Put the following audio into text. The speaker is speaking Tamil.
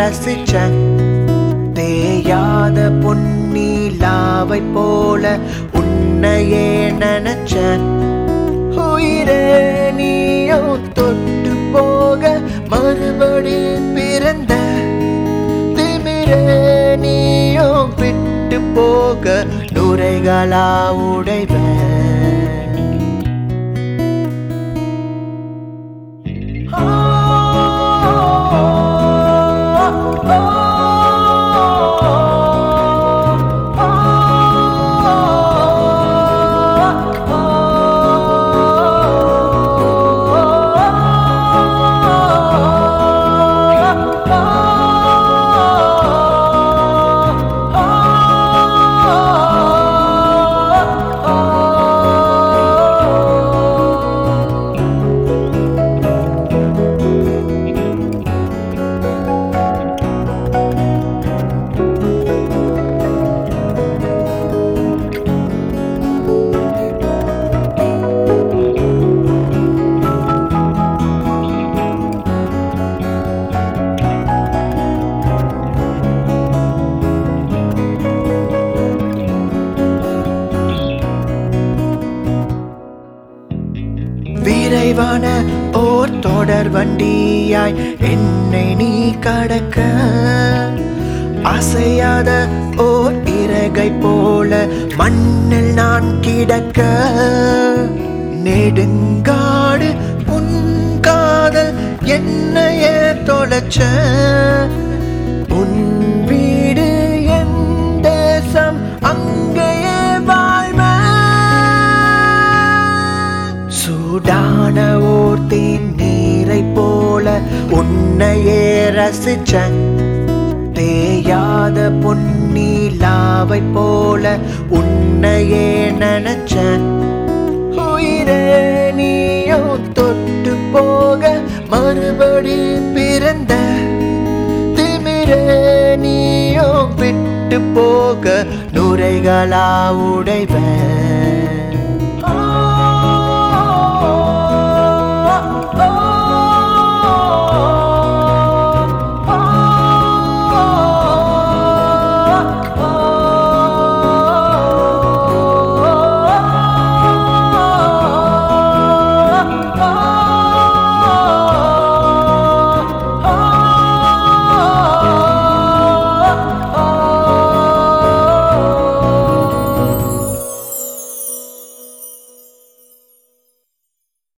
ரசிச்சேன் தேயாத பொன்னிலாவை போல உன்னையே நினைச்சேன் உயிரே நீயோ தொட்டு போக மறுபடி பிறந்த திமிரே நீயோ விட்டு போக நுரைகளா உடைவேன் விரைவான ஓர் தொடர் வண்டியாய் என்னை நீ கடக்க அசையாத ஓர் இறகை போல மண்ணில் நான் கிடக்க நெடுங்காடு உன் காதல் என்னையே தொலைச்ச உன் வீடு என் தேசம் அங்கேயே வாழ்வேன் சூடான ஓர் தேன் நீரை போல உன்னையே ரசிச்சேன் தேயாத பொன்னிலாவை போல உன்னையே நினைச்சேன் உயிரே நீயோ தொட்டு போக மறுபடி பிறந்த திமிரே நீயோ விட்டு போக நுரைகளா உடைவேன்